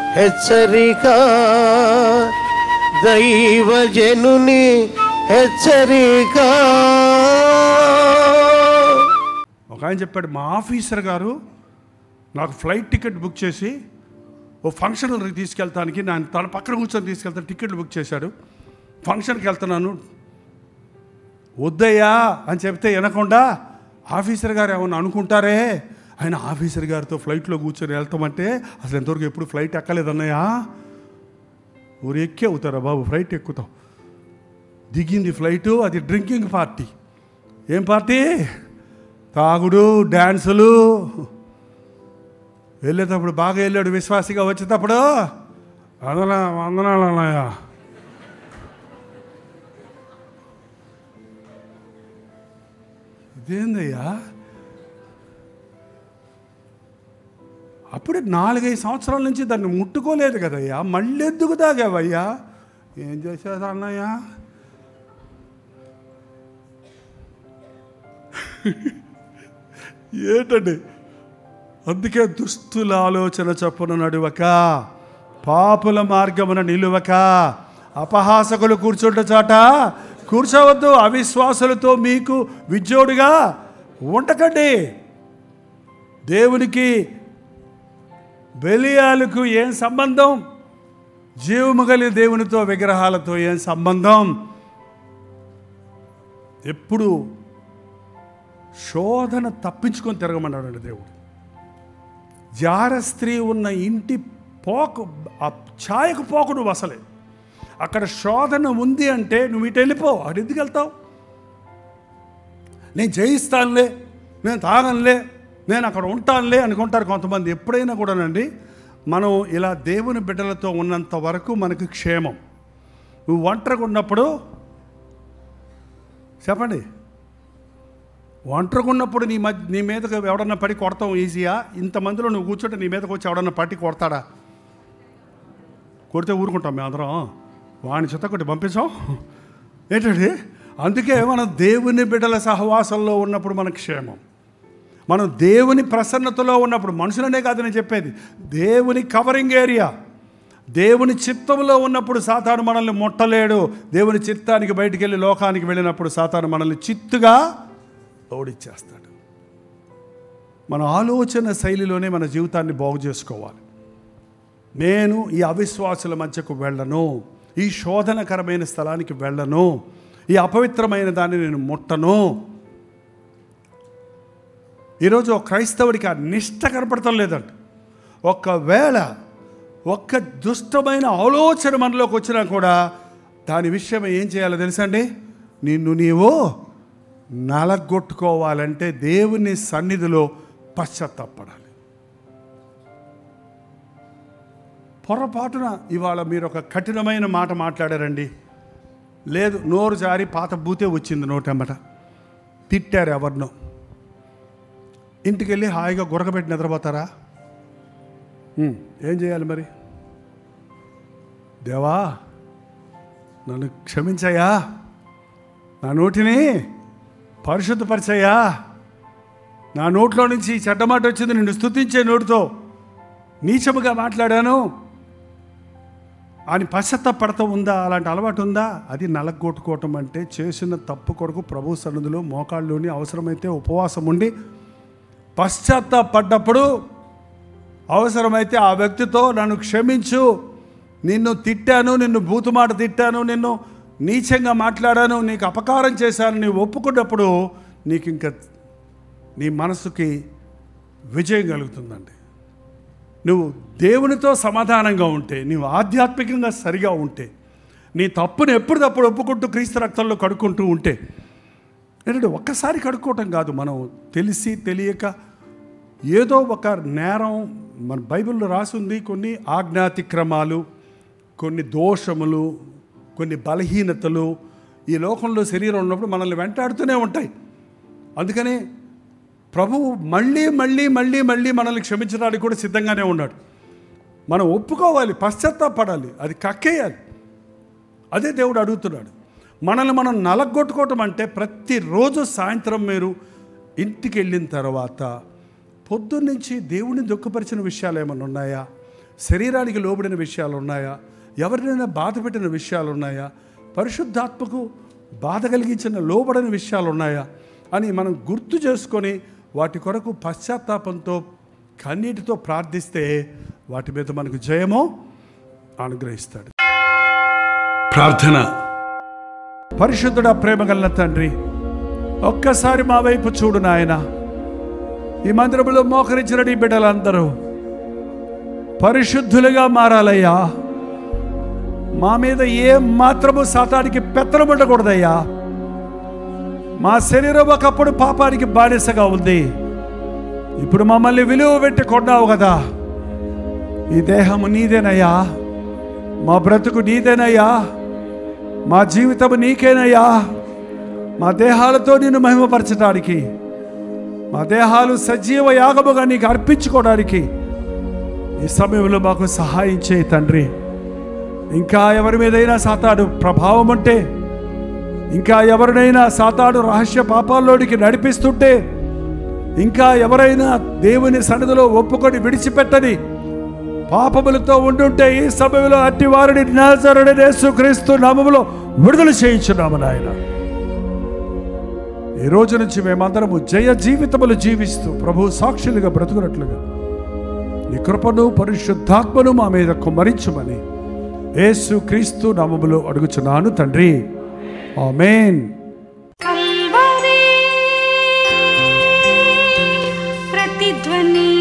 హెచ్చరిక దైవజనుని హెచ్చరిక ఒక ఆయన చెప్పాడు మా ఆఫీసర్ గారు నాకు ఫ్లైట్ టికెట్ బుక్ చేసి ఓ ఫంక్షన్కి తీసుకెళ్తానికి నేను తన పక్కన కూర్చొని తీసుకెళ్తాను టికెట్లు బుక్ చేశాడు ఫంక్షన్కి వెళ్తున్నాను వద్దయ్యా అని చెప్తే వినకుండా ఆఫీసర్ గారు ఏమన్నా అనుకుంటారే ఆయన ఆఫీసర్ గారితో ఫ్లైట్లో కూర్చొని వెళ్తామంటే అసలు ఎంతవరకు ఎప్పుడు ఫ్లైట్ ఎక్కలేదన్నయ్యా ఊరు ఎక్కి అవుతారా బాబు ఫ్లైట్ ఎక్కుతాం దిగింది ఫ్లైటు అది డ్రింకింగ్ పార్టీ ఏం పార్టీ తాగుడు డ్యాన్సులు వెళ్ళేటప్పుడు బాగా వెళ్ళాడు విశ్వాసిగా వచ్చేటప్పుడు వందన వందనాలు అన్నయ్య ఇదేందయ్యా అప్పుడే నాలుగైదు సంవత్సరాల నుంచి దాన్ని ముట్టుకోలేదు కదయ్యా మళ్ళీ ఎందుకు తాగావయ్యా ఏం చేసేది అన్నయ్య ఏంటండి అందుకే దుస్తుల ఆలోచన చప్పున నడువక పాపుల మార్గమున నిలువక అపహాసకులు కూర్చుంట చాట కూర్చోవద్దు అవిశ్వాసులతో మీకు విజ్జోడుగా ఉండకండి దేవునికి బెలియాలకు ఏం సంబంధం జీవము కలిగిన దేవునితో విగ్రహాలతో ఏం సంబంధం ఎప్పుడు శోధన తప్పించుకొని తిరగమన్నాడు దేవుడు జార స్త్రీ ఉన్న ఇంటి పోకు ఆ ఛాయకు పోకు నువ్వు అసలే అక్కడ శోధన ఉంది అంటే నువ్వు ఇటు వెళ్ళిపో అటు ఎందుకు వెళ్తావు నేను జయిస్తానులే నేను తాగనులే నేను అక్కడ ఉంటానులే అనుకుంటారు కొంతమంది ఎప్పుడైనా కూడానండి మనం ఇలా దేవుని బిడ్డలతో ఉన్నంత వరకు మనకు క్షేమం నువ్వు ఒంటరిగా ఉన్నప్పుడు చెప్పండి ఒంటరిగా ఉన్నప్పుడు నీ మధ్య నీ మీదకి ఎవడన్నా పడి కొడతాం ఈజీయా ఇంతమందిలో నువ్వు కూర్చుంటే నీ మీదకి వచ్చి ఎవడన్నా పట్టి కొడతాడా కొడితే ఊరుకుంటాం మేము అందరం వాడిని చెత్త కొట్టి పంపించాం ఏంటండి అందుకే మనం దేవుని బిడ్డల సహవాసంలో ఉన్నప్పుడు మనకు క్షేమం మనం దేవుని ప్రసన్నతలో ఉన్నప్పుడు మనుషులనే కాదు నేను చెప్పేది దేవుని కవరింగ్ ఏరియా దేవుని చిత్తంలో ఉన్నప్పుడు సాతాను మనల్ని ముట్టలేడు దేవుని చిత్తానికి బయటికి వెళ్ళి లోకానికి వెళ్ళినప్పుడు సాతాను మనల్ని చిత్తుగా ఓడిచ్చేస్తాడు మన ఆలోచన శైలిలోనే మన జీవితాన్ని బాగు చేసుకోవాలి నేను ఈ అవిశ్వాసుల మధ్యకు వెళ్ళను ఈ శోధనకరమైన స్థలానికి వెళ్ళను ఈ అపవిత్రమైన దాన్ని నేను ముట్టను ఈరోజు ఒక క్రైస్తవుడికి ఆ నిష్ట కనపడటం లేదంట ఒకవేళ ఒక్క దుష్టమైన ఆలోచన మనలోకి వచ్చినా కూడా దాని విషయం ఏం చేయాలో తెలుసండి నిన్ను నీవు నలగొట్టుకోవాలంటే దేవుని సన్నిధిలో పశ్చాత్తాపడాలి పొరపాటున ఇవాళ మీరు ఒక కఠినమైన మాట మాట్లాడారండి లేదు నోరు జారి పాత బూతే వచ్చింది నోటెమ్మట తిట్టారు ఎవరినో ఇంటికి వెళ్ళి హాయిగా గురకబెట్టి నిద్రపోతారా ఉమ్, ఏం చేయాలి మరి దేవా నన్ను క్షమించయ్యా నా నోటిని పరిశుద్ధపరిచయ్యా నా నోట్లో నుంచి ఈ చెడ్డ మాట వచ్చింది నిన్ను స్తుతించే నోటితో నీచముగా మాట్లాడాను అని పశ్చాత్తాపడతా ఉందా అలాంటి అలవాటు ఉందా అది నలగొట్టుకోవటం అంటే చేసిన తప్పు కొరకు ప్రభు సన్నిధిలో మోకాళ్ళలోని అవసరమైతే ఉపవాసం ఉండి పశ్చాత్తాపడ్డప్పుడు అవసరమైతే ఆ వ్యక్తితో నన్ను క్షమించు నిన్ను తిట్టాను నిన్ను బూతుమాట తిట్టాను నిన్ను నీచంగా మాట్లాడాను నీకు అపకారం చేశాను నీవు ఒప్పుకున్నప్పుడు నీకు ఇంకా నీ మనసుకి విజయం కలుగుతుందండి నువ్వు దేవునితో సమాధానంగా ఉంటే నువ్వు ఆధ్యాత్మికంగా సరిగా ఉంటే నీ తప్పును ఎప్పటికప్పుడు ఒప్పుకుంటూ క్రీస్తు రక్తంలో కడుక్కుంటూ ఉంటే ఏంటంటే ఒక్కసారి కడుక్కోవటం కాదు మనం తెలిసి తెలియక ఏదో ఒక నేరం మన బైబిల్లో రాసింది కొన్ని ఆజ్ఞాతిక్రమాలు కొన్ని దోషములు కొన్ని బలహీనతలు ఈ లోకంలో శరీరం ఉన్నప్పుడు మనల్ని వెంటాడుతూనే ఉంటాయి అందుకని ప్రభువు మళ్ళీ మళ్ళీ మళ్ళీ మళ్ళీ మనల్ని క్షమించడానికి కూడా సిద్ధంగానే ఉన్నాడు మనం ఒప్పుకోవాలి పశ్చాత్తాపడాలి అది కక్కేయాలి అదే దేవుడు అడుగుతున్నాడు మనల్ని మనం నలగొట్టుకోవటం అంటే ప్రతిరోజు సాయంత్రం మీరు ఇంటికి వెళ్ళిన తర్వాత పొద్దున్నుంచి దేవుని దుఃఖపరిచిన విషయాలు ఏమైనా ఉన్నాయా శరీరానికి లోబడిన విషయాలు ఉన్నాయా ఎవరినైనా బాధ పెట్టిన విషయాలు ఉన్నాయా పరిశుద్ధాత్మకు బాధ కలిగించిన లోబడని విషయాలు ఉన్నాయా అని మనం గుర్తు చేసుకొని వాటి కొరకు పశ్చాత్తాపంతో కన్నీటితో ప్రార్థిస్తే వాటి మీద మనకు జయమో అనుగ్రహిస్తాడు ప్రార్థన పరిశుద్ధుడ ప్రేమ గల తండ్రి ఒక్కసారి మా వైపు చూడు నాయన ఈ మందిరంలో మోకరించిన నీ బిడ్డలందరూ పరిశుద్ధులుగా మారాలయ్యా మా మీద ఏ మాత్రము సాతానికి పెత్తనం ఉండకూడదయ్యా మా శరీరం ఒకప్పుడు పాపానికి బానిసగా ఉంది ఇప్పుడు మమ్మల్ని విలువ పెట్టి కొన్నావు కదా ఈ దేహము నీదేనయ్యా మా బ్రతుకు నీదేనయ్యా మా జీవితం నీకేనయ్యా మా దేహాలతో నిన్ను మహిమపరచడానికి మా దేహాలు సజీవ యాగముగా నీకు అర్పించుకోవడానికి ఈ సమయంలో మాకు సహాయం చేయి తండ్రి ఇంకా ఎవరి మీదైనా సాతాడు ప్రభావం ఉంటే ఇంకా ఎవరినైనా సాతాడు రహస్య పాపాల్లోనికి నడిపిస్తుంటే ఇంకా ఎవరైనా దేవుని సన్నిధిలో ఒప్పుకొని విడిచిపెట్టని పాపములతో ఉండుంటే ఈ సమయంలో అట్టి వారిని నాజరుడి యేసుక్రీస్తు నామములో విడుదల చేయించున్నాము నాయన ఈ రోజు నుంచి మేమందరము జయ జీవితములు జీవిస్తూ ప్రభు సాక్షులుగా బ్రతుకున్నట్లుగా నీ కృపను పరిశుద్ధాత్మను మా మీద కుమ్మరించుమని యేసు క్రీస్తు నామములో అడుగుచున్నాను తండ్రి ఆమెన్ కల్వరి ప్రతిధ్వని